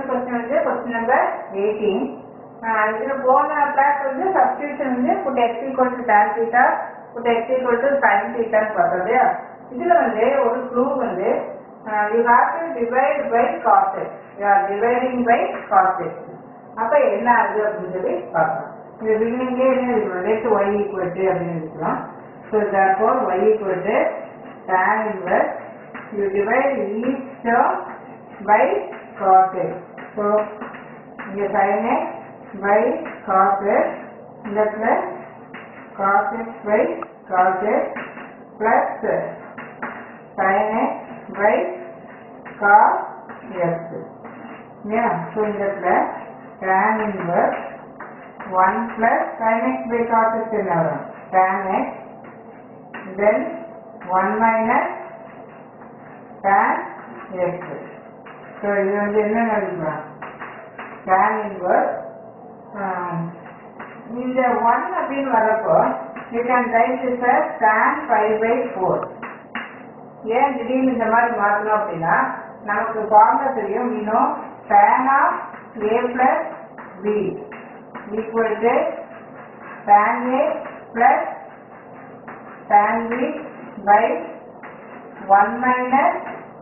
next question வந்து question number eighteen இதுல போன கிளாஸ் வந்து சப்ஸ்டியூஷன் வந்து put x equal to tan theta put x equal to sine தீட்டான்னு பார்த்தோம் இல்லையா இதுல வந்து ஒரு க்ளூ வந்து you have to divide by cos you are dividing by cos அப்ப என்ன ஆகுது அப்படின்னு சொல்லி பார்க்கலாம் இது பிகினிங்கே என்ன லெட் ஒய் ஈக்குவல் டு அப்படின்னு இருக்கிறோம் so therefore y equal to tan inverse you divide each term by cos x so இங்க sin x by cos x இந்த plus cos x by cos x plus sin x by cos x yeah so இந்த plus tan inverse 1 plus sin x by cos x என்ன வரும் tan x then 1 minus tan x so இது வந்து என்ன நடக்கலாம் tan inverse ஆம், இந்த 1 அப்படின்னு வரப்போ you can write this as tan 5 by 4 ஏன் திடீர்னு இந்த மாதிரி மாற்றணும் அப்படின்னா நமக்கு ஃபார்முலா தெரியும் இன்னும் tan of a plus b equal to tan a plus tan b by 1 minus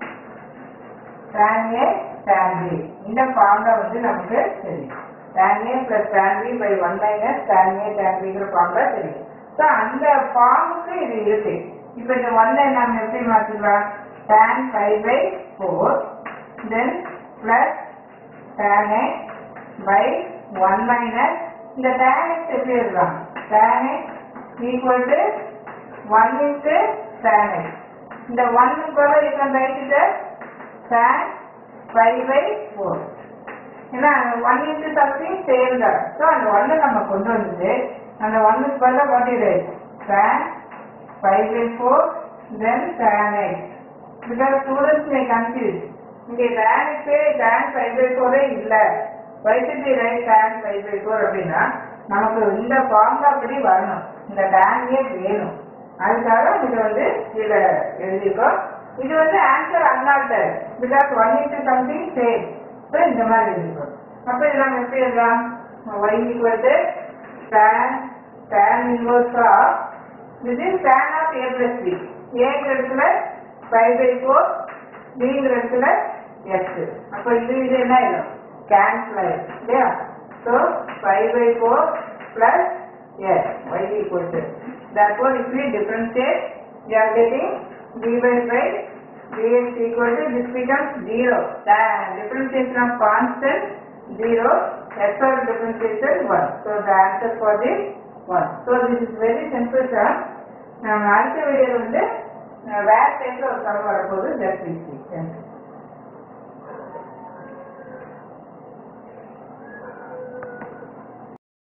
tan a tan b இந்த ஃபார்முலா வந்து நமக்கு தெரியும் tan a plus tan b by 1 minus tan a tan b ங்கிற formula தெரியும் so அந்த ஃபார்முக்கு இது இருக்கு இப்போ இந்த ஒன்னை நம்ம எப்படி மாத்திக்கலாம் tan 5 by 4 then plus tan x by 1 minus இந்த tan x எப்படி இருக்கலாம் tan x equal to 1 into tan x இந்த 1 போல you can write it as tan 5 by 4 ஏன்னா ஒன் இன்ட்டு சம்திங் சேம் தான் ஸோ அந்த ஒன்னை நம்ம கொண்டு வந்துட்டு அந்த ஒன்னுக்கு பதிலாக மாட்டிடு tan five by four then tan x because students may confuse இங்கே tan எக்ஸே tan ஃபைவ் பை ஃபோரே இல்லை வைசிட்டி right tan five by four அப்படின்னா நமக்கு இந்த ஃபார்முலா படி வரணும் இந்த டேங்கே வேணும் அதுக்காக இது வந்து இதில் எழுதியிருக்கோம் இது வந்து ஆன்சர் அன்லாக்டர் because one into something same so இந்த மாதிரி எழுதியிருக்கோம் அப்போ இதெல்லாம் எப்படி எழுதலாம் y equal to tan tan inverse of this is tan of a plus b ஏங்கிற இடத்துல 5 by 4 பிங்கிற இடத்துல x அப்போ இது இது என்ன ஆயிடும் கேன்சல் ஆயிடும் இல்லையா so 5 by 4 plus x y equal to therefore if we differentiate we are getting dy by dx equal to this becomes 0 tan differentiation of constant 0 x or differentiation 1 so the answer for this 1 so this is very simple term நம்ம அடுத்த வீடியோவில் வந்து வேற டைப்ல ஒரு some வரப்போகுது just